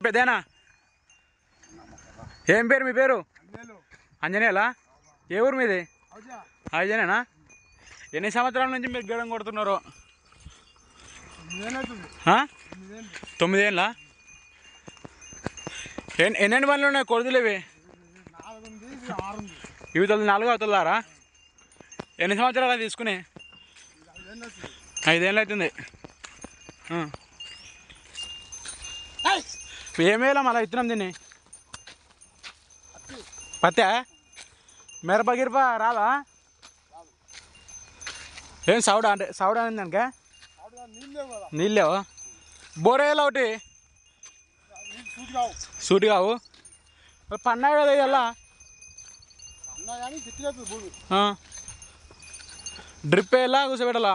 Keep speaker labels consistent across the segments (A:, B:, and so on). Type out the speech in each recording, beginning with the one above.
A: పెద్దనా ఏం పేరు మీ పేరు అంజనేలా ఏ ఊరు మీది అజనేనా ఎన్ని సంవత్సరాల నుంచి మీరు గేడం కొడుతున్నారు ఆ? తొమ్మిదేళ్ళ ఎన్ని ఎన్నెన్ని బండ్లు ఉన్నాయి కొడుతులు ఇవి ఇవి తొలి నాలుగు అవుతున్నారా ఎన్ని సంవత్సరాలు తీసుకుని ఐదేళ్ళు అవుతుంది ఆ. ఏమేలా మళ్ళీ ఇస్తున్నాం దీన్ని పత్తే మిరప గిరప రాదా ఏం సౌడ అంటే సౌడ అనేది దానిక నీళ్ళేవా బోరేలా ఒకటి సూటి కావు పన్నాయి కదా ఇలా డ్రిప్ ఎలా కూర్చోబెట్టాలా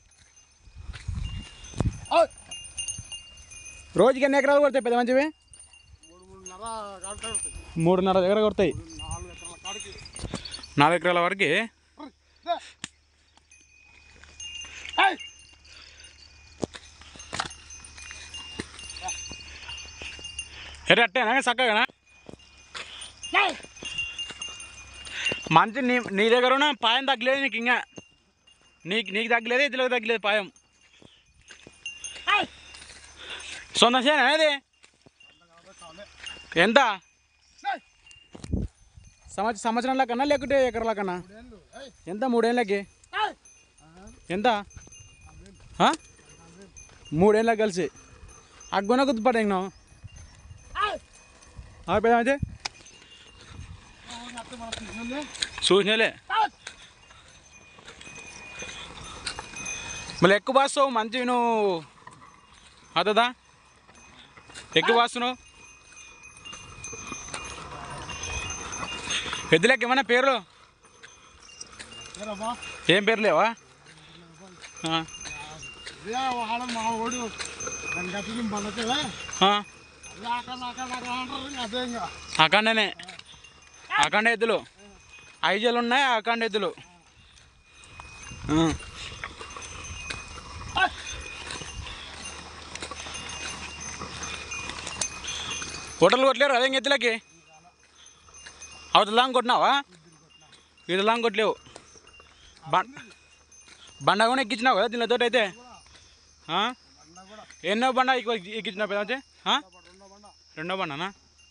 A: రోజుకి ఎన్ని ఎకరాలు కొడతాయి పెద్ద మంచివి మూడున్నర దగ్గర కొడతాయి నాలుగు ఎకరాల వరకు ఎరే అట్టేనా చక్కగా మంచి నీ నీ దగ్గర ఉన్న పాయం తగ్గలేదు నీకు ఇంకా నీకు నీకు తగ్గలేదు ఇతరులకు తగ్గలేదు పాయం సొంత చేనా ఇది ఎంత సంవత్సరం సంవత్సరంల కన్నా లేకుంటే ఎకరాల కన్నా ఎంత మూడేళ్ళకి ఎంత ఆ? మూడేళ్ళకి కలిసి అగ్గున గుర్తుపట్టాను నువ్వు పెద్ద చూసినలే మళ్ళీ ఎక్కువ బాస్తావు మంచి నువ్వు అదదా ఎక్కువ బాస్తున్నావు పెద్దలకి ఏమన్నా పేర్లు ఏం పేరు లేవా ఆ,
B: మా ఓడు దాని గట్టి పండుతుందా
A: ఆ,
B: అక్కడ అక్కడ అక్కడ అంటారు అదే ఇంకా
A: అఖండనే అఖండ ఎద్దులు ఐజలు ఉన్నాయి అఖండ ఎద్దులు ఆ. హోటల్ కొట్టలేరు అదే ఎద్దులకి అవతల లాంగ్ కొట్టినావా ఇది లాంగ్ కొట్టలేవు బండ బండ కూడా ఎక్కించినావు కదా దీనితో అయితే ఆ? ఎన్నో బండ ఎక్కి- ఎక్కించినా పెద్ద వచ్చి? ఆ రెండో బండనా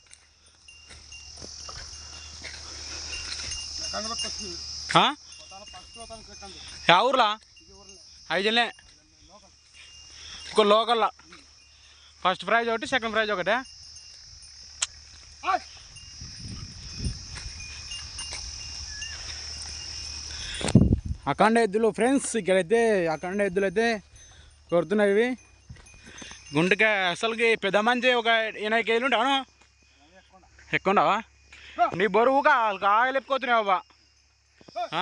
B: సెకండ్లో ఫస్ట్
A: ఆ?
B: ఫస్ట్ అతను సెకండ్
A: యా ఊర్లా ఐజల్నే ఒక లోకల్లా ఫస్ట్ ప్రైజ్ ఒకటి సెకండ్ ప్రైజ్ ఒకటే అఖండ ఎద్దులు ఫ్రెండ్స్ ఇక్కడైతే అఖండ ఎద్దులు అయితే కొడుతున్నాయి ఇవి గుండెకాయ అసలుకి పెద్ద మంచి ఒక ఎనభై కేజీలు ఉంటాను ఎక్కువ ఉండవా నీ బరువు కాగలేపుకోతున్నావు అవ్వ ఆ?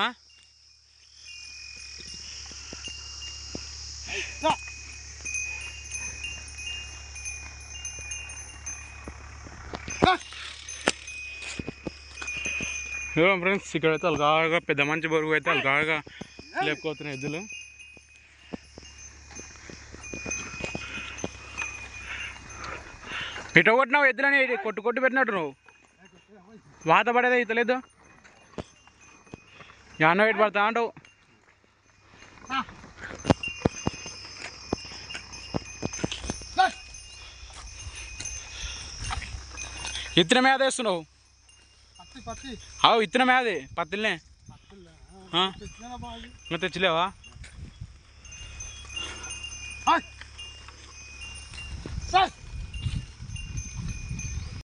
A: ఇదిగో ఫ్రెండ్స్ ఇక్కడైతే అలగాగా పెద్ద మంచి బరువు అయితే అలగాగా లేపుకోతున్నాయి ఎద్దులు ఇట కొట్టినావు ఎద్దులని ఇటు కొట్టు కొట్టు పెట్టినట్టు నువ్వు వాత పడేదే ఇతలేదు యాన్న ఇటు పడతా అంటావు ఇత్తనం మీద వేస్తున్నావు
B: పత్తి పత్తి
A: అవు ఇత్తనం మీద పత్తిలనే
B: పత్తిలే
A: ఆ?
B: తెచ్చిన బాగా
A: ఇంకా తెచ్చలేవా